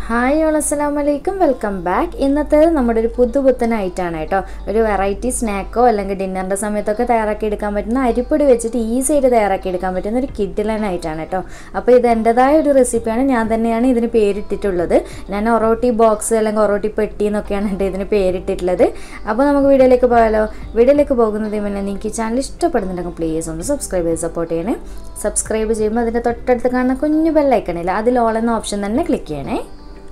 hi all അസ്സലാം വലൈക്കും welcome back ഇന്നത്തെ നമ്മുടെ ഒരു പുതുപുത്തൻ ഐറ്റാണ് കേട്ടോ ഒരു വെറൈറ്റി സ്നാക്കോ അല്ലെങ്കിൽ ഡിന്നറിൻ്റെ സമയത്തൊക്കെ തയ്യാറാക്കി എടുക്കാൻ പറ്റുന്ന അരിപ്പൊടി വെച്ചിട്ട് ഈസി ആയിട്ട് തയ്യാറാക്കി എടുക്കാൻ പറ്റുന്ന ഒരു കിഡിലൻ ആയിട്ടാണ് കേട്ടോ അപ്പോൾ ഇത് എൻ്റെതായ ഒരു റെസിപ്പിയാണ് ഞാൻ തന്നെയാണ് ഇതിന് പേരിട്ടിട്ടുള്ളത് ഞാൻ ഒറോട്ടി ബോക്സ് അല്ലെങ്കിൽ ഒറോട്ടി പെട്ടി എന്നൊക്കെയാണ് എൻ്റെ ഇതിന് പേരിട്ടിട്ടുള്ളത് അപ്പോൾ നമുക്ക് വീഡിയോയിലേക്ക് പോയാലോ വീഡിയോയിലേക്ക് പോകുന്നതിന് മുന്നേ നിങ്ങൾക്ക് ഈ ചാനൽ ഇഷ്ടപ്പെടുന്നുണ്ടെങ്കിൽ പ്ലീസ് ഒന്ന് സബ്സ്ക്രൈബ് ചെയ്ത് സപ്പോർട്ട് ചെയ്യണേ സബ്സ്ക്രൈബ് ചെയ്യുമ്പോൾ അതിൻ്റെ തൊട്ടടുത്ത് കാണുന്ന കുഞ്ഞു ബെല്ലൈക്കണില്ല അതിൽ ഓൾ എന്ന ഓപ്ഷൻ തന്നെ ക്ലിക്ക് ചെയ്യണേ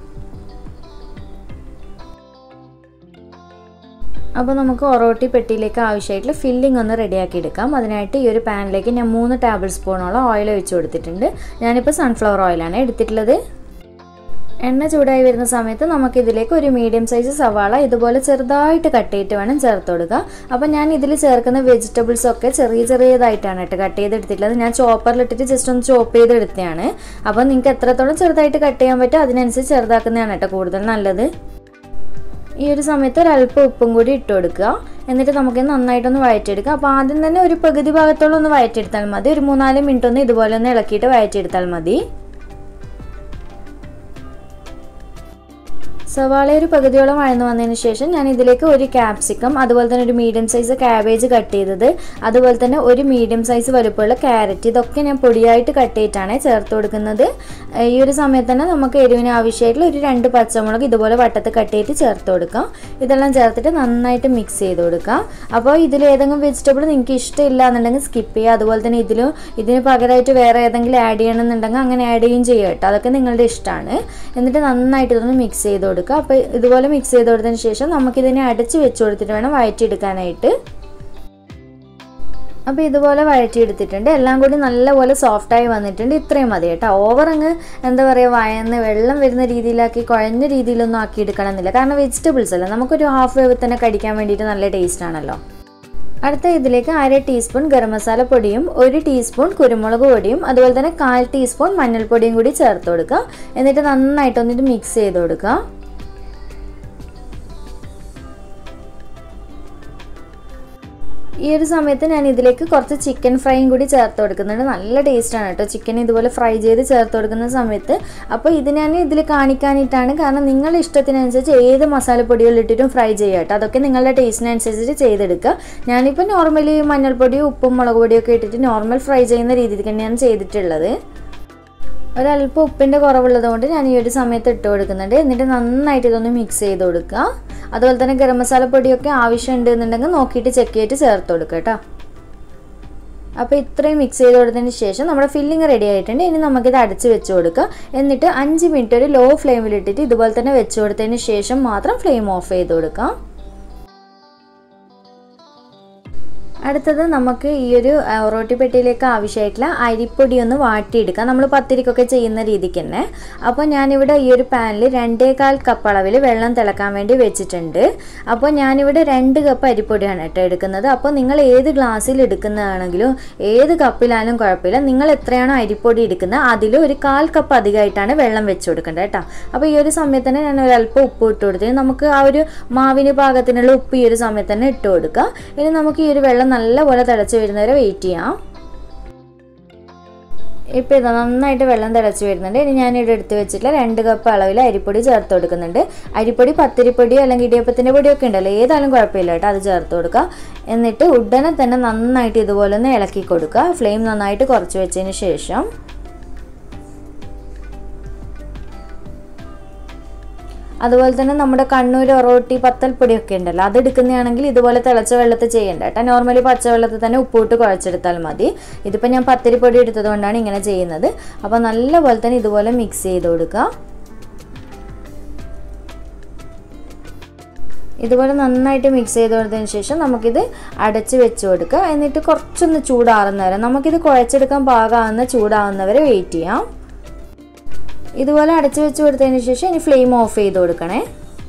അപ്പോൾ നമുക്ക് ഒറോട്ടി പെട്ടിയിലേക്ക് ആവശ്യമായിട്ടുള്ള ഫില്ലിംഗ് ഒന്ന് റെഡിയാക്കി എടുക്കാം അതിനായിട്ട് ഈ ഒരു പാനിലേക്ക് ഞാൻ മൂന്ന് ടേബിൾ സ്പൂണോളം ഓയിൽ ഒഴിച്ച് കൊടുത്തിട്ടുണ്ട് ഞാനിപ്പോൾ സൺഫ്ലവർ ഓയിലാണ് എടുത്തിട്ടുള്ളത് എണ്ണ ചൂടായി വരുന്ന സമയത്ത് നമുക്കിതിലേക്ക് ഒരു മീഡിയം സൈസ് സവാള ഇതുപോലെ ചെറുതായിട്ട് കട്ട് ചെയ്തിട്ട് വേണം ചേർത്ത് കൊടുക്കുക അപ്പോൾ ഞാൻ ഇതിൽ ചേർക്കുന്ന വെജിറ്റബിൾസ് ഒക്കെ ചെറിയ ചെറിയതായിട്ടാണ് കേട്ടോ കട്ട് ചെയ്തെടുത്തിട്ടുള്ളത് ഞാൻ ചോപ്പറിലിട്ടിട്ട് ജസ്റ്റ് ഒന്ന് ചോപ്പ് ചെയ്തെടുത്തതാണ് അപ്പോൾ നിങ്ങൾക്ക് എത്രത്തോളം ചെറുതായിട്ട് കട്ട് ചെയ്യാൻ പറ്റുമോ അതിനനുസരിച്ച് ചെറുതാക്കുന്നതാണ് കേട്ടോ കൂടുതൽ നല്ലത് ഈ ഒരു സമയത്ത് ഒരല്പം ഉപ്പും കൂടി ഇട്ട് കൊടുക്കുക എന്നിട്ട് നമുക്ക് നന്നായിട്ടൊന്ന് വഴറ്റിയെടുക്കുക അപ്പോൾ ആദ്യം തന്നെ ഒരു പകുതി ഭാഗത്തോളം ഒന്ന് വഴറ്റിയെടുത്താൽ മതി ഒരു മൂന്നാല് മിനിറ്റ് ഒന്ന് ഇതുപോലെ ഒന്ന് ഇളക്കിയിട്ട് വഴറ്റിയെടുത്താൽ മതി സവാള ഒരു പകുതിയോളം വഴന്നു വന്നതിന് ശേഷം ഞാൻ ഇതിലേക്ക് ഒരു ക്യാപ്സിക്കം അതുപോലെ തന്നെ ഒരു മീഡിയം സൈസ് ക്യാബേജ് കട്ട് ചെയ്തത് അതുപോലെ തന്നെ ഒരു മീഡിയം സൈസ് വലുപ്പമുള്ള ക്യാരറ്റ് ഇതൊക്കെ ഞാൻ പൊടിയായിട്ട് കട്ട് ചെയ്തിട്ടാണ് ചേർത്ത് കൊടുക്കുന്നത് ഈ ഒരു സമയത്ത് തന്നെ നമുക്ക് എരിവിന് ആവശ്യമായിട്ടുള്ള ഒരു രണ്ട് പച്ചമുളക് ഇതുപോലെ വട്ടത്ത് കട്ട് ചെയ്ത് ചേർത്ത് കൊടുക്കാം ഇതെല്ലാം ചേർത്തിട്ട് നന്നായിട്ട് മിക്സ് ചെയ്ത് കൊടുക്കാം അപ്പോൾ ഇതിൽ ഏതെങ്കിലും വെജിറ്റബിൾ നിങ്ങൾക്ക് ഇഷ്ടമില്ല എന്നുണ്ടെങ്കിൽ സ്കിപ്പ് ചെയ്യുക അതുപോലെ തന്നെ ഇതിലും ഇതിന് പകരമായിട്ട് വേറെ ഏതെങ്കിലും ആഡ് ചെയ്യണമെന്നുണ്ടെങ്കിൽ അങ്ങനെ ആഡ് ചെയ്യുകയും ചെയ്യുക കേട്ടോ അതൊക്കെ നിങ്ങളുടെ ഇഷ്ടമാണ് എന്നിട്ട് നന്നായിട്ട് ഇതൊന്ന് മിക്സ് ചെയ്ത് കൊടുക്കുക അപ്പോൾ ഇതുപോലെ മിക്സ് ചെയ്ത് കൊടുത്തതിന് ശേഷം നമുക്കിതിനെ അടച്ച് വെച്ച് കൊടുത്തിട്ട് വേണം വഴറ്റിയെടുക്കാനായിട്ട് അപ്പോൾ ഇതുപോലെ വഴറ്റിയെടുത്തിട്ടുണ്ട് എല്ലാം കൂടി നല്ലപോലെ സോഫ്റ്റായി വന്നിട്ടുണ്ട് ഇത്രയും മതി കേട്ടോ ഓവർ അങ്ങ് എന്താ പറയുക വയന്ന് വെള്ളം വരുന്ന രീതിയിലാക്കി കുഴഞ്ഞ രീതിയിലൊന്നും ആക്കി എടുക്കണമെന്നില്ല കാരണം വെജിറ്റബിൾസ് അല്ല നമുക്കൊരു ഹാഫ് വേവ് തന്നെ കടിക്കാൻ വേണ്ടിയിട്ട് നല്ല ടേസ്റ്റ് ആണല്ലോ അടുത്ത ഇതിലേക്ക് അര ടീസ്പൂൺ ഗരം മസാല പൊടിയും ഒരു ടീസ്പൂൺ കുരുമുളക് പൊടിയും അതുപോലെ തന്നെ കാൽ ടീസ്പൂൺ മഞ്ഞൾപ്പൊടിയും കൂടി ചേർത്ത് കൊടുക്കുക എന്നിട്ട് നന്നായിട്ടൊന്നിട്ട് മിക്സ് ചെയ്ത് കൊടുക്കുക ഈ ഒരു സമയത്ത് ഞാൻ ഇതിലേക്ക് കുറച്ച് ചിക്കൻ ഫ്രൈയും കൂടി ചേർത്ത് കൊടുക്കുന്നുണ്ട് നല്ല ടേസ്റ്റാണ് കേട്ടോ ചിക്കൻ ഇതുപോലെ ഫ്രൈ ചെയ്ത് ചേർത്ത് കൊടുക്കുന്ന സമയത്ത് അപ്പോൾ ഇത് ഞാൻ ഇതിൽ കാണിക്കാനിട്ടാണ് കാരണം നിങ്ങളുടെ ഇഷ്ടത്തിനനുസരിച്ച് ഏത് മസാലപ്പൊടികൾ ഇട്ടിട്ടും ഫ്രൈ ചെയ്യുക കേട്ടോ അതൊക്കെ നിങ്ങളുടെ ടേസ്റ്റിനനുസരിച്ച് ചെയ്തെടുക്കുക ഞാനിപ്പോൾ നോർമലി മഞ്ഞൾപ്പൊടിയും ഉപ്പും മുളക് പൊടിയൊക്കെ ഇട്ടിട്ട് നോർമൽ ഫ്രൈ ചെയ്യുന്ന രീതിയിൽ തന്നെയാണ് ചെയ്തിട്ടുള്ളത് ഒരല്പം ഉപ്പിൻ്റെ കുറവുള്ളത് കൊണ്ട് ഞാൻ ഈ ഒരു സമയത്ത് ഇട്ട് കൊടുക്കുന്നുണ്ട് എന്നിട്ട് നന്നായിട്ട് ഇതൊന്ന് മിക്സ് ചെയ്ത് കൊടുക്കുക അതുപോലെ തന്നെ ഗരം മസാല പൊടിയൊക്കെ ആവശ്യമുണ്ട് എന്നുണ്ടെങ്കിൽ നോക്കിയിട്ട് ചെക്ക് ചെയ്തിട്ട് ചേർത്ത് കൊടുക്കുക കേട്ടോ അപ്പോൾ ഇത്രയും മിക്സ് ചെയ്ത് കൊടുത്തതിന് ശേഷം നമ്മുടെ ഫില്ലിങ് റെഡി ആയിട്ടുണ്ട് ഇനി നമുക്കിത് അടച്ച് വെച്ച് കൊടുക്കുക എന്നിട്ട് അഞ്ച് മിനിറ്റ് ഒരു ലോ ഫ്ലെയിമിലിട്ടിട്ട് ഇതുപോലെ തന്നെ വെച്ച് കൊടുത്തതിന് ശേഷം മാത്രം ഫ്ലെയിം ഓഫ് ചെയ്ത് കൊടുക്കാം അടുത്തത് നമുക്ക് ഈ ഒരു ഒറോട്ടി പെട്ടിയിലേക്ക് ആവശ്യമായിട്ടുള്ള അരിപ്പൊടി ഒന്ന് വാട്ടിയെടുക്കാം നമ്മൾ പത്തിരിക്കൊക്കെ ചെയ്യുന്ന രീതിക്ക് തന്നെ അപ്പോൾ ഞാനിവിടെ ഈ ഒരു പാനിൽ രണ്ടേകാൽ കപ്പ് അളവിൽ വെള്ളം തിളക്കാൻ വേണ്ടി വെച്ചിട്ടുണ്ട് അപ്പോൾ ഞാനിവിടെ രണ്ട് കപ്പ് അരിപ്പൊടിയാണ് കേട്ടോ എടുക്കുന്നത് അപ്പോൾ നിങ്ങൾ ഏത് ഗ്ലാസ്സിൽ എടുക്കുന്നതാണെങ്കിലും ഏത് കപ്പിലായാലും കുഴപ്പമില്ല നിങ്ങൾ എത്രയാണോ അരിപ്പൊടി എടുക്കുന്നത് അതിൽ ഒരു കാൽ കപ്പ് അധികമായിട്ടാണ് വെള്ളം വെച്ച് കൊടുക്കേണ്ടത് കേട്ടോ അപ്പോൾ ഈ ഒരു സമയത്ത് തന്നെ ഞാൻ ഒരല്പം ഉപ്പ് ഇട്ട് കൊടുത്തു നമുക്ക് ആ ഒരു മാവിന് പാകത്തിനുള്ള ഉപ്പ് ഈ ഒരു സമയത്ത് തന്നെ ഇട്ട് കൊടുക്കുക ഇനി നമുക്ക് ഈ ഒരു വെള്ളം നല്ലപോലെ തിളച്ച് വരുന്നവരെ വെയിറ്റ് ചെയ്യാം ഇപ്പോൾ ഇത് നന്നായിട്ട് വെള്ളം തിളച്ച് വരുന്നുണ്ട് ഇനി ഞാനിവിടെ എടുത്ത് വെച്ചിട്ടുള്ള രണ്ട് കപ്പ് അളവിൽ അരിപ്പൊടി ചേർത്ത് കൊടുക്കുന്നുണ്ട് അരിപ്പൊടി പത്തിരിപ്പൊടിയോ അല്ലെങ്കിൽ ഇടിയപ്പത്തിൻ്റെ പൊടിയൊക്കെ ഉണ്ടല്ലോ ഏതായാലും കുഴപ്പമില്ല കേട്ടോ അത് ചേർത്ത് കൊടുക്കുക എന്നിട്ട് ഉടനെ തന്നെ നന്നായിട്ട് ഇതുപോലെ ഒന്ന് ഇളക്കി കൊടുക്കുക ഫ്ലെയിം നന്നായിട്ട് കുറച്ച് വെച്ചതിന് ശേഷം അതുപോലെ തന്നെ നമ്മുടെ കണ്ണൂർ ഒറോട്ടി പത്തൽപ്പൊടിയൊക്കെ ഉണ്ടല്ലോ അത് എടുക്കുന്നതാണെങ്കിൽ ഇതുപോലെ തിളച്ച വെള്ളത്തിൽ ചെയ്യേണ്ട കേട്ടോ നോർമലി പച്ചവെള്ളത്തിൽ തന്നെ ഉപ്പിട്ട് കുഴച്ചെടുത്താൽ മതി ഇതിപ്പോൾ ഞാൻ പത്തിരിപ്പൊടി എടുത്തത് കൊണ്ടാണ് ഇങ്ങനെ ചെയ്യുന്നത് അപ്പോൾ നല്ലപോലെ തന്നെ ഇതുപോലെ മിക്സ് ചെയ്ത് കൊടുക്കുക ഇതുപോലെ നന്നായിട്ട് മിക്സ് ചെയ്ത് കൊടുത്തതിന് ശേഷം നമുക്കിത് അടച്ച് വെച്ച് കൊടുക്കുക എന്നിട്ട് കുറച്ചൊന്ന് ചൂടാറുന്നവരെ നമുക്കിത് കുഴച്ചെടുക്കാൻ പാകമാകുന്ന ചൂടാവുന്നവരെ വെയിറ്റ് ചെയ്യാം ഇതുപോലെ അടച്ചു വെച്ച് കൊടുത്തതിന് ശേഷം ഇനി ഫ്ലെയിം ഓഫ് ചെയ്ത് കൊടുക്കണേ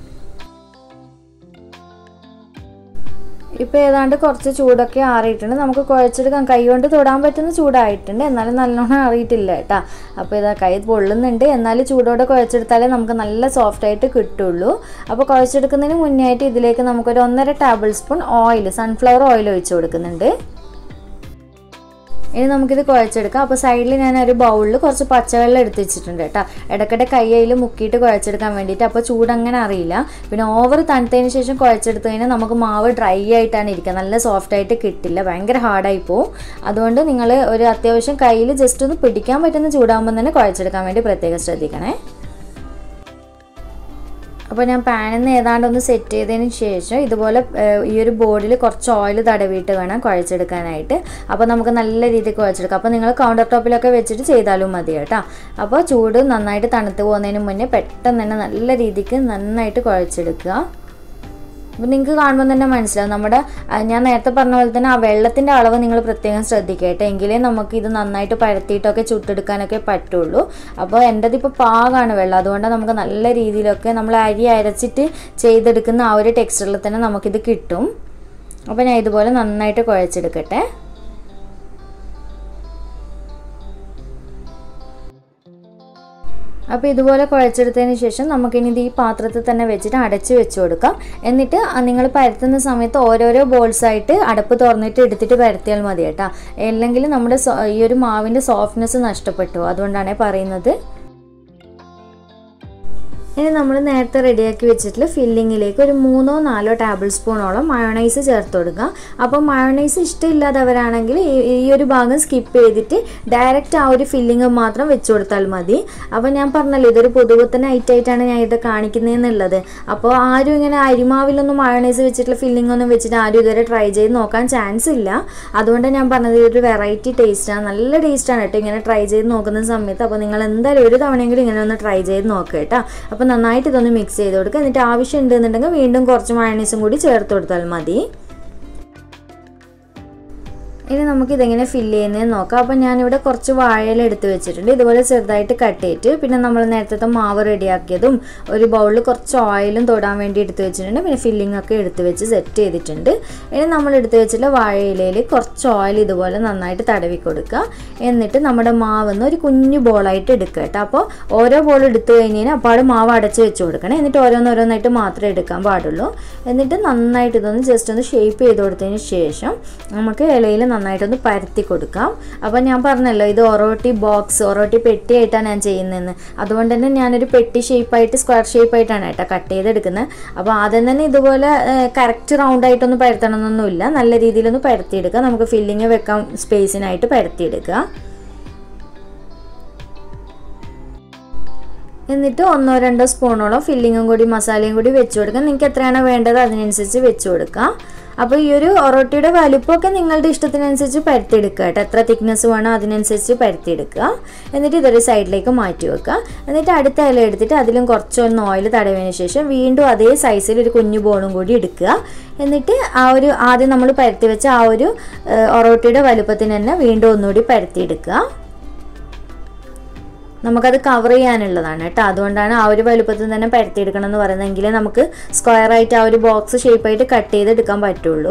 ഇപ്പോൾ ഏതാണ്ട് കുറച്ച് ചൂടൊക്കെ ആറിയിട്ടുണ്ട് നമുക്ക് കുഴച്ചെടുക്കാം കൈ കൊണ്ട് തൊടാൻ പറ്റുന്ന ചൂടായിട്ടുണ്ട് എന്നാലും നല്ലോണം അറിയിട്ടില്ല കേട്ടോ അപ്പോൾ ഇതാ കൈ പൊള്ളുന്നുണ്ട് എന്നാലും ചൂടോടെ കുഴച്ചെടുത്താലേ നമുക്ക് നല്ല സോഫ്റ്റ് ആയിട്ട് കിട്ടുള്ളൂ അപ്പോൾ കുഴച്ചെടുക്കുന്നതിന് മുന്നേ ആയിട്ട് ഇതിലേക്ക് നമുക്കൊരു ഒന്നര tablespoon oil sunflower oil ഒഴിച്ച് കൊടുക്കുന്നുണ്ട് ഇനി നമുക്കിത് കുഴച്ചെടുക്കാം അപ്പോൾ സൈഡിൽ ഞാൻ ഒരു ബൗളിൽ കുറച്ച് പച്ചവെള്ളം എടുത്ത് വെച്ചിട്ടുണ്ട് കേട്ടോ ഇടയ്ക്കിടെ കയ്യിൽ മുക്കിയിട്ട് കുഴച്ചെടുക്കാൻ വേണ്ടിയിട്ട് അപ്പോൾ ചൂടങ്ങനെ അറിയില്ല പിന്നെ ഓവർ തണുത്തതിന് ശേഷം കുഴച്ചെടുത്ത് കഴിഞ്ഞാൽ നമുക്ക് മാവ് ഡ്രൈ ആയിട്ടാണ് ഇരിക്കുക നല്ല സോഫ്റ്റ് ആയിട്ട് കിട്ടില്ല ഭയങ്കര ഹാർഡായി പോവും അതുകൊണ്ട് നിങ്ങൾ ഒരു അത്യാവശ്യം കയ്യിൽ ജസ്റ്റ് ഒന്ന് പിടിക്കാൻ പറ്റുന്ന ചൂടാകുമ്പോൾ തന്നെ കുഴച്ചെടുക്കാൻ വേണ്ടി പ്രത്യേകം ശ്രദ്ധിക്കണേ അപ്പോൾ ഞാൻ പാനിൽ നിന്ന് ഏതാണ്ട് ഒന്ന് സെറ്റ് ചെയ്തതിന് ശേഷം ഇതുപോലെ ഏഹ്, ഈ ഒരു ബോർഡിൽ കുറച്ച് ഓയിൽ തടവിയിട്ട് വേണം കുഴച്ചെടുക്കാനായിട്ട് അപ്പോൾ നമുക്ക് നല്ല രീതിയിൽ കുഴച്ചെടുക്കാം അപ്പോൾ നിങ്ങൾ കൗണ്ടർ ടോപ്പിലൊക്കെ വെച്ചിട്ട് ചെയ്താലും മതി കേട്ടോ അപ്പോൾ ചൂട് നന്നായിട്ട് തണുത്ത് പോകുന്നതിന് മുന്നേ പെട്ടെന്ന് തന്നെ നല്ല രീതിക്ക് നന്നായിട്ട് കുഴച്ചെടുക്കുക അപ്പോൾ നിങ്ങൾക്ക് കാണുമ്പോൾ തന്നെ മനസ്സിലാവും നമ്മുടെ ആ, ഞാൻ നേരത്തെ പറഞ്ഞ പോലെ തന്നെ ആ വെള്ളത്തിൻ്റെ അളവ് നിങ്ങൾ പ്രത്യേകം ശ്രദ്ധിക്കട്ടെ എങ്കിലേ നമുക്ക് ഇത് നന്നായിട്ട് പരത്തിയിട്ടൊക്കെ ചുട്ടെടുക്കാനൊക്കെ പറ്റുള്ളൂ അപ്പോൾ എൻ്റെത് ഇപ്പോൾ പാകമാണ് വെള്ളം അതുകൊണ്ട് നമുക്ക് നല്ല രീതിയിലൊക്കെ നമ്മൾ അരി അരച്ചിട്ട് ചെയ്തെടുക്കുന്ന ആ ഒരു ടെക്സ്ചറിൽ തന്നെ നമുക്കിത് കിട്ടും അപ്പോൾ ഞാൻ ഇതുപോലെ നന്നായിട്ട് കുഴച്ചെടുക്കട്ടെ അപ്പോൾ ഇതുപോലെ കുഴച്ചെടുത്തതിന് ശേഷം നമുക്കിനി ഇത് ഈ പാത്രത്തിൽ തന്നെ വെച്ചിട്ട് അടച്ച് വെച്ച് കൊടുക്കാം എന്നിട്ട് നിങ്ങൾ പരത്തുന്ന സമയത്ത് ഓരോരോ ബോൾസ് ആയിട്ട് അടപ്പ് തുറന്നിട്ട് എടുത്തിട്ട് പരത്തിയാൽ മതി കേട്ടോ അല്ലെങ്കിൽ നമ്മുടെ സോ- ഈ ഒരു മാവിൻ്റെ സോഫ്റ്റ്നെസ് നഷ്ടപ്പെട്ടു അതുകൊണ്ടാണ് പറയുന്നത് ഇനി നമ്മൾ നേരത്തെ റെഡിയാക്കി വെച്ചിട്ടുള്ള ഫില്ലിങ്ങിലേക്ക് ഒരു മൂന്നോ നാലോ ടേബിൾ സ്പൂണോളം മയോണൈസ് ചേർത്ത് കൊടുക്കുക അപ്പോൾ മയോണൈസ് ഇഷ്ടമില്ലാത്തവരാണെങ്കിൽ ഈ ഈ ഒരു ഭാഗം സ്കിപ്പ് ചെയ്തിട്ട് ഡയറക്റ്റ് ആ ഒരു ഫില്ലിങ് മാത്രം വെച്ച് കൊടുത്താൽ മതി അപ്പോൾ ഞാൻ പറഞ്ഞല്ലോ ഇതൊരു പുതുപുത്തൻ ഐറ്റം ആയിട്ടാണ് ഞാൻ ഇത് കാണിക്കുന്നതെന്നുള്ളത് അപ്പോൾ ആരും ഇങ്ങനെ അരിമാവിലൊന്നും മയോണൈസ് വെച്ചിട്ടുള്ള ഫില്ലിംഗ് ഒന്നും വെച്ചിട്ട് ആരും ഇതുവരെ ട്രൈ ചെയ്ത് നോക്കാൻ ചാൻസ് ഇല്ല അതുകൊണ്ട് ഞാൻ പറഞ്ഞത് ഇതൊരു വെറൈറ്റി ടേസ്റ്റാണ് നല്ല ടേസ്റ്റാണ് കേട്ടോ ഇങ്ങനെ ട്രൈ ചെയ്ത് നോക്കുന്ന സമയത്ത് അപ്പോൾ നിങ്ങൾ എന്തായാലും ഒരു തവണയെങ്കിലും ഇങ്ങനെ ഒന്ന് ട്രൈ ചെയ്ത് നോക്കുക കേട്ടോ അപ്പോൾ നന്നായിട്ട് ഇതൊന്ന് മിക്സ് ചെയ്ത് കൊടുക്കുക എന്നിട്ട് ആവശ്യം ഉണ്ടെന്നുണ്ടെങ്കിൽ വീണ്ടും കുറച്ച് മയണീസും കൂടി ചേർത്ത് കൊടുത്താൽ മതി ഇനി നമുക്ക് ഇതെങ്ങനെ ഫില്ല് ചെയ്യുന്നതെന്ന് നോക്കാം അപ്പോൾ ഞാനിവിടെ കുറച്ച് വാഴയില എടുത്ത് വെച്ചിട്ടുണ്ട് ഇതുപോലെ ചെറുതായിട്ട് കട്ട് ചെയ്തിട്ട് പിന്നെ നമ്മൾ നേരത്തെ മാവ് റെഡിയാക്കിയതും ഒരു ബൗളിൽ കുറച്ച് ഓയിലും തൊടാൻ വേണ്ടി എടുത്ത് വെച്ചിട്ടുണ്ട് പിന്നെ ഫില്ലിംഗ് ഒക്കെ എടുത്ത് വെച്ച് സെറ്റ് ചെയ്തിട്ടുണ്ട് ഇനി നമ്മൾ എടുത്ത് വെച്ചിട്ടുള്ള വാഴയിലയിൽ കുറച്ച് ഓയിൽ ഇതുപോലെ നന്നായിട്ട് തടവി കൊടുക്കുക എന്നിട്ട് നമ്മുടെ മാവെന്ന് ഒരു കുഞ്ഞു ബോളായിട്ട് എടുക്കുക കേട്ടോ അപ്പോൾ ഓരോ ബോൾ എടുത്തു കഴിഞ്ഞ് കഴിഞ്ഞാൽ അപ്പാട് മാവ് അടച്ച് വെച്ച് കൊടുക്കണം എന്നിട്ട് ഓരോന്നോരോന്നായിട്ട് മാത്രമേ എടുക്കാൻ പാടുള്ളൂ എന്നിട്ട് നന്നായിട്ട് ഇതൊന്ന് ജസ്റ്റ് ഒന്ന് ഷേപ്പ് ചെയ്ത് കൊടുത്തതിന് ശേഷം നമുക്ക് ഇലയിൽ നന്നായിട്ടൊന്ന് പരത്തി കൊടുക്കാം അപ്പോൾ ഞാൻ പറഞ്ഞല്ലോ ഇത് ഒറോട്ടി ബോക്സ് ഒറോട്ടി പെട്ടിയായിട്ടാണ് ഞാൻ ചെയ്യുന്നതെന്ന് അതുകൊണ്ട് തന്നെ ഞാനൊരു പെട്ടി ഷേപ്പായിട്ട് സ്ക്വയർ ഷേപ്പായിട്ടാണ് കേട്ടോ കട്ട് ചെയ്തെടുക്കുന്നത് അപ്പോൾ ആദ്യം തന്നെ ഇതുപോലെ കറക്റ്റ് റൗണ്ടായിട്ടൊന്ന് പരത്തണമെന്നൊന്നുമില്ല നല്ല രീതിയിലൊന്ന് പരത്തിയെടുക്കുക നമുക്ക് ഫില്ലിങ് വെക്കാൻ സ്പേസിനായിട്ട് പരത്തിയെടുക്കുക എന്നിട്ട് ഒന്നോ രണ്ടോ സ്പൂണോളം ഫില്ലിങ്ങും കൂടി മസാലയും കൂടി വെച്ച് കൊടുക്കാം നിങ്ങൾക്ക് എത്രയാണോ വേണ്ടത് അതിനനുസരിച്ച് വെച്ച് കൊടുക്കാം അപ്പോൾ ഈ ഒരു ഒറോട്ടിയുടെ വലുപ്പമൊക്കെ നിങ്ങളുടെ ഇഷ്ടത്തിനനുസരിച്ച് പരത്തിയെടുക്കുക കേട്ടോ എത്ര തിക്നെസ് വേണോ അതിനനുസരിച്ച് പരത്തിയെടുക്കുക എന്നിട്ട് ഇതൊരു സൈഡിലേക്ക് മാറ്റി വെക്കുക എന്നിട്ട് അടുത്ത ഇല എടുത്തിട്ട് അതിലും കുറച്ചൊന്ന് ഓയിൽ തടവിന് ശേഷം വീണ്ടും അതേ സൈസിൽ ഒരു കുഞ്ഞു ബോളും കൂടി എടുക്കുക എന്നിട്ട് ആ ഒരു ആദ്യം നമ്മൾ പരത്തി വെച്ച ആ ഒരു ഏഹ്, ഒറോട്ടിയുടെ വലുപ്പത്തിന് തന്നെ വീണ്ടും ഒന്നുകൂടി പരത്തിയെടുക്കുക നമുക്കത് കവർ ചെയ്യാനുള്ളതാണ് കേട്ടോ അതുകൊണ്ടാണ് ആ ഒരു വലുപ്പത്തിൽ തന്നെ പരത്തിയെടുക്കണം എന്ന് പറയുന്നതെങ്കിൽ നമുക്ക് സ്ക്വയർ ആയിട്ട് ആ ഒരു ബോക്സ് ഷേപ്പായിട്ട് കട്ട് ചെയ്തെടുക്കാൻ പറ്റുള്ളൂ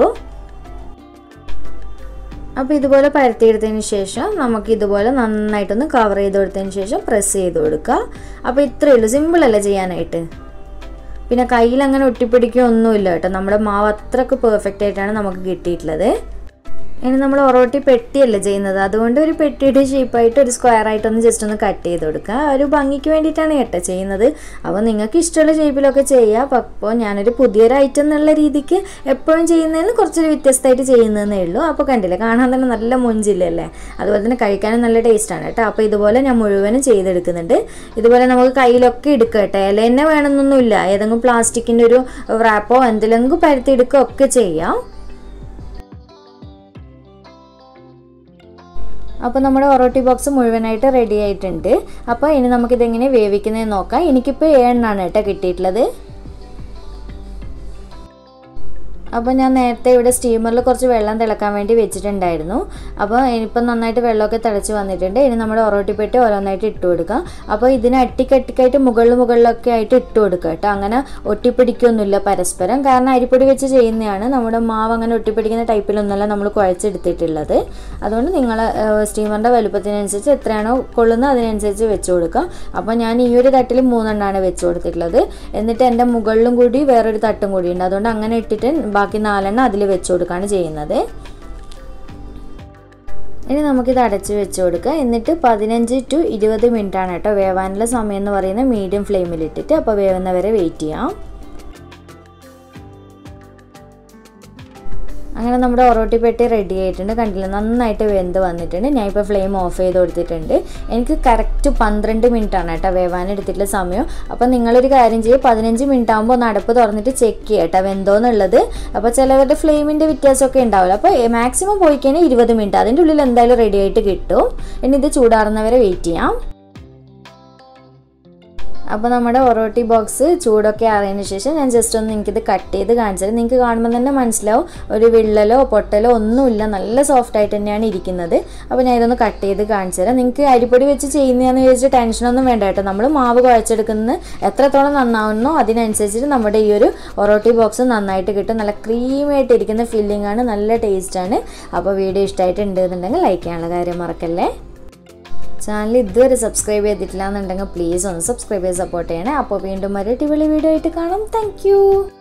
അപ്പോൾ ഇതുപോലെ പരത്തിയെടുത്തതിന് ശേഷം നമുക്ക് ഇതുപോലെ നന്നായിട്ടൊന്ന് കവർ ചെയ്ത് കൊടുത്തതിന് ശേഷം പ്രസ് ചെയ്ത് കൊടുക്കുക അപ്പോൾ ഇത്രയേ ഉള്ളൂ സിമ്പിളല്ല ചെയ്യാനായിട്ട് പിന്നെ കയ്യിൽ അങ്ങനെ ഒട്ടിപ്പിടിക്കുകയൊന്നുമില്ല കേട്ടോ നമ്മുടെ മാവ് അത്രക്ക് പെർഫെക്റ്റ് ആയിട്ടാണ് നമുക്ക് കിട്ടിയിട്ടുള്ളത് ഇനി നമ്മൾ ഒറോട്ടി പെട്ടിയല്ലേ ചെയ്യുന്നത് അതുകൊണ്ട് ഒരു പെട്ടിയുടെ ഷേപ്പായിട്ട് ഒരു സ്ക്വയർ ആയിട്ടൊന്ന് ജസ്റ്റ് ഒന്ന് കട്ട് ചെയ്ത് കൊടുക്കുക ആ ഒരു ഭംഗിക്ക് വേണ്ടിയിട്ടാണ് കേട്ടോ ചെയ്യുന്നത് അപ്പോൾ നിങ്ങൾക്ക് ഇഷ്ടമുള്ള ഷേപ്പിലൊക്കെ ചെയ്യാം അപ്പോൾ ഞാനൊരു പുതിയൊരു ഐറ്റം എന്നുള്ള രീതിക്ക് എപ്പോഴും ചെയ്യുന്നതിന് കുറച്ചൊരു വ്യത്യസ്തമായിട്ട് ചെയ്യുന്നതേ ഉള്ളൂ അപ്പോൾ കണ്ടില്ലേ കാണാൻ തന്നെ നല്ല മുഞ്ചില്ലല്ലേ അതുപോലെ തന്നെ കഴിക്കാനും നല്ല ടേസ്റ്റാണ് കേട്ടോ അപ്പോൾ ഇതുപോലെ ഞാൻ മുഴുവനും ചെയ്തെടുക്കുന്നുണ്ട് ഇതുപോലെ നമുക്ക് കയ്യിലൊക്കെ എടുക്കുക കേട്ടോ ഇല തന്നെ വേണമെന്നൊന്നുമില്ല ഏതെങ്കിലും പ്ലാസ്റ്റിക്കിൻ്റെ ഒരു റാപ്പോ എന്തെങ്കിലും പരത്തി എടുക്കുകയോ ഒക്കെ ചെയ്യാം അപ്പോൾ നമ്മുടെ ഒറോട്ടി ബോക്സ് മുഴുവനായിട്ട് റെഡി ആയിട്ടുണ്ട് അപ്പോൾ ഇനി നമുക്കിതെങ്ങനെ വേവിക്കുന്നതെന്ന് നോക്കാം എനിക്കിപ്പോൾ ഏഴെണ്ണാണ് കേട്ടോ കിട്ടിയിട്ടുള്ളത് അപ്പോൾ ഞാൻ നേരത്തെ ഇവിടെ സ്റ്റീമറിൽ കുറച്ച് വെള്ളം തിളക്കാൻ വേണ്ടി വെച്ചിട്ടുണ്ടായിരുന്നു അപ്പോൾ ഇനിയിപ്പം നന്നായിട്ട് വെള്ളമൊക്കെ തിളച്ച് വന്നിട്ടുണ്ട് ഇനി നമ്മുടെ ഒറോട്ടിപ്പെട്ടി ഓരോന്നായിട്ട് ഇട്ട് കൊടുക്കാം അപ്പോൾ ഇതിന് അട്ടിക്കട്ടിക്കായിട്ട് മുകളിൽ മുകളിലൊക്കെ ആയിട്ട് ഇട്ട് കൊടുക്കുക കേട്ടോ അങ്ങനെ ഒട്ടിപ്പിടിക്കൊന്നുമില്ല പരസ്പരം കാരണം അരിപ്പൊടി വെച്ച് ചെയ്യുന്നതാണ് നമ്മുടെ മാവ് അങ്ങനെ ഒട്ടിപ്പിടിക്കുന്ന ടൈപ്പിലൊന്നുമല്ല നമ്മൾ കുഴച്ചെടുത്തിട്ടുള്ളത് അതുകൊണ്ട് നിങ്ങൾ സ്റ്റീമറിൻ്റെ വലുപ്പത്തിനനുസരിച്ച് എത്രയാണോ കൊള്ളുന്നത് അതിനനുസരിച്ച് വെച്ച് കൊടുക്കുക അപ്പോൾ ഞാൻ ഈ ഒരു തട്ടിൽ മൂന്നെണ്ണമാണ് വെച്ച് കൊടുത്തിട്ടുള്ളത് എന്നിട്ട് എൻ്റെ മുകളിലും കൂടി വേറൊരു തട്ടും കൂടി ഉണ്ട് അതുകൊണ്ട് അങ്ങനെ ഇട്ടിട്ട് ബാക്കി നാലെണ്ണം അതിൽ വെച്ച് കൊടുക്കുകയാണ് ചെയ്യുന്നത് ഇനി നമുക്കിത് അടച്ച് വെച്ച് കൊടുക്കുക എന്നിട്ട് പതിനഞ്ച് ടു ഇരുപത് മിനിറ്റ് ആണ് കേട്ടോ വേവാനുള്ള സമയം എന്ന് പറയുന്നത് മീഡിയം ഫ്ലെയിമിലിട്ടിട്ട് അപ്പോൾ വേവുന്നവരെ വെയിറ്റ് ചെയ്യാം അങ്ങനെ നമ്മുടെ ഒറോട്ടി പെട്ടി റെഡി ആയിട്ടുണ്ട് കണ്ടില്ല നന്നായിട്ട് വെന്ത് വന്നിട്ടുണ്ട് ഞാൻ ഇപ്പോൾ ഫ്ലെയിം ഓഫ് ചെയ്ത് കൊടുത്തിട്ടുണ്ട് എനിക്ക് കറക്റ്റ് പന്ത്രണ്ട് മിനിറ്റ് ആണ് കേട്ടോ വേവാൻ എടുത്തിട്ടുള്ള സമയം അപ്പോൾ നിങ്ങളൊരു കാര്യം ചെയ്യുക പതിനഞ്ച് മിനിറ്റ് ആകുമ്പോൾ ഒന്ന് അടപ്പ് തുറന്നിട്ട് ചെക്ക് ചെയ്യുക കേട്ടോ വെന്തോന്നുള്ളത് അപ്പോൾ ചിലവരുടെ ഫ്ലെയിമിൻ്റെ വ്യത്യാസമൊക്കെ ഉണ്ടാവില്ല അപ്പോൾ മാക്സിമം പോയി കഴിഞ്ഞാൽ ഇരുപത് മിനിറ്റ് അതിൻ്റെ ഉള്ളിൽ എന്തായാലും റെഡി ആയിട്ട് കിട്ടും ഇനി ഇത് ചൂടാറുന്നവരെ വെയിറ്റ് ചെയ്യാം അപ്പോൾ നമ്മുടെ ഒറോട്ടി ബോക്സ് ചൂടൊക്കെ അറിയതിന് ശേഷം ഞാൻ ജസ്റ്റ് ഒന്ന് നിങ്ങൾക്കിത് കട്ട് ചെയ്ത് കാണിച്ചത് നിങ്ങൾക്ക് കാണുമ്പോൾ തന്നെ മനസ്സിലാവും ഒരു വിള്ളലോ പൊട്ടലോ ഒന്നുമില്ല നല്ല സോഫ്റ്റ് ആയിട്ട് തന്നെയാണ് ഇരിക്കുന്നത് അപ്പോൾ ഞാൻ ഇതൊന്ന് കട്ട് ചെയ്ത് കാണിച്ചു തരാം നിങ്ങൾക്ക് അരിപ്പൊടി വെച്ച് ചെയ്യുന്നതെന്ന് ചോദിച്ചാൽ ടെൻഷനൊന്നും വേണ്ട കേട്ടോ നമ്മൾ മാവ് കുഴച്ചെടുക്കുന്നത് എത്രത്തോളം നന്നാവുന്നോ അതിനനുസരിച്ചിട്ട് നമ്മുടെ ഈ ഒരു ഒറോട്ടി ബോക്സ് നന്നായിട്ട് കിട്ടും നല്ല ക്രീമി ആയിട്ട് ഇരിക്കുന്ന ഫില്ലിംഗ് ആണ് നല്ല ടേസ്റ്റാണ് അപ്പോൾ വീഡിയോ ഇഷ്ടമായിട്ടുണ്ട് എന്നുണ്ടെങ്കിൽ ലൈക്ക് ചെയ്യാനുള്ള കാര്യം മറക്കല്ലേ ചാനൽ ഇതുവരെ സബ്സ്ക്രൈബ് ചെയ്തിട്ടില്ല എന്നുണ്ടെങ്കിൽ പ്ലീസ് ഒന്ന് സബ്സ്ക്രൈബ് ചെയ്ത് സപ്പോർട്ട് ചെയ്യണേ അപ്പോൾ വീണ്ടും ഒരു അടിപൊളി വീഡിയോ ആയിട്ട് കാണാം താങ്ക്